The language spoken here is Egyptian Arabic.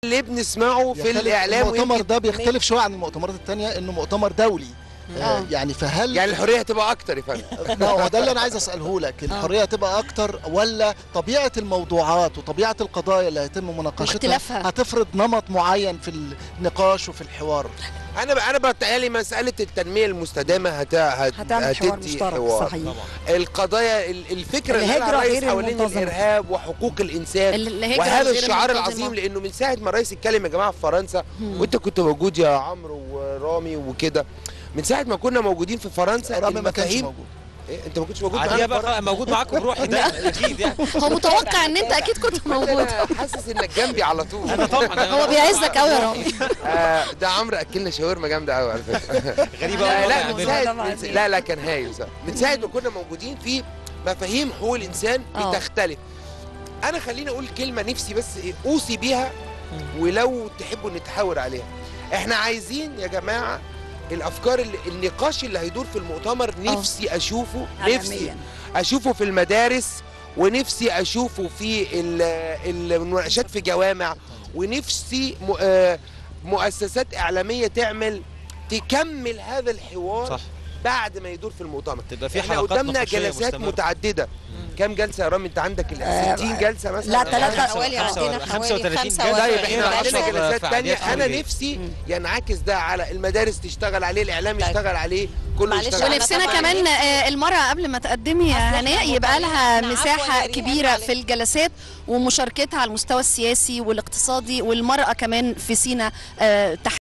اللي بنسمعه في يختلف- الاعلام المؤتمر ويمكن ده بيختلف شويه عن المؤتمرات التانية انه مؤتمر دولي آه آه. يعني فهل يعني الحريه هتبقى اكتر يا فندم ما هو ده اللي انا عايز اساله لك الحريه تبقى اكتر ولا طبيعه الموضوعات وطبيعه القضايا اللي هيتم مناقشتها واختلافها. هتفرض نمط معين في النقاش وفي الحوار انا انا بتهيألي مساله التنميه المستدامه هت... هت... هتعمل حوار هتدي مشترك حوار. صحيح القضايا ال- الفكره اللي الهجرة قالها الرئيس غير حوالين المنتظمة. الارهاب وحقوق الانسان ال- الهجرة وهذا غير الشعار المنتظمة. العظيم لانه من ساعه ما الرئيس اتكلم يا جماعه في فرنسا وانت كنت موجود يا عمرو ورامي وكده من ساعه ما كنا موجودين في فرنسا رامي ما كانش المفاهيم موجود إيه انت ما كنتش موجود عادي معانا في بقى فرنسا؟ موجود معاكم بروحي ده اكيد يعني هو متوقع ان انت اكيد كنت موجود انا حاسس انك جنبي على طول انا طبعا هو بيعزك قوي يا رامي آه ده عمرو اكلنا شاورما جامده قوي على فكره غريبه آه والله لا يعملها. من ساعه والله من ساعة- العظيم. لا لا كان هايل صح. من ساعه ما كنا موجودين في مفاهيم حقوق الانسان آه. بتختلف انا خليني اقول كلمه نفسي بس إيه، اوصي بيها ولو تحبوا نتحاور عليها احنا عايزين يا جماعه الافكار اللي النقاش اللي هيدور في المؤتمر نفسي اشوفه نفسي عالمياً. اشوفه في المدارس ونفسي اشوفه في ال- المناقشات في جوامع ونفسي م- آه، مؤسسات اعلاميه تعمل تكمل هذا الحوار صح بعد ما يدور في المؤتمر تبقى في احنا حلقات قدامنا نقاشية جلسات مستمرة. متعدده كام جلسه يا رامي انت عندك ال آه، 60 جلسه مثلا لا أو ثلاثة حاجة؟ حوالي عندنا حوالي 35 خمسة جلسة. طيب وأربعين احنا جلسة. عندنا جلسات تانية فعاليات انا خارجية. نفسي ينعكس ده على المدارس تشتغل عليه الاعلام طيب. يشتغل عليه كله معلش يشتغل عليه ونفسنا طبعاً كمان نفسي- آه، المرأة قبل ما تقدمي يا أصل إحنا هناء يبقى لها مضطرين- عفواً مساحة يا ريهام كبيرة معلش. في الجلسات ومشاركتها على المستوى السياسي والاقتصادي والمرأة كمان في سينا آه، تحت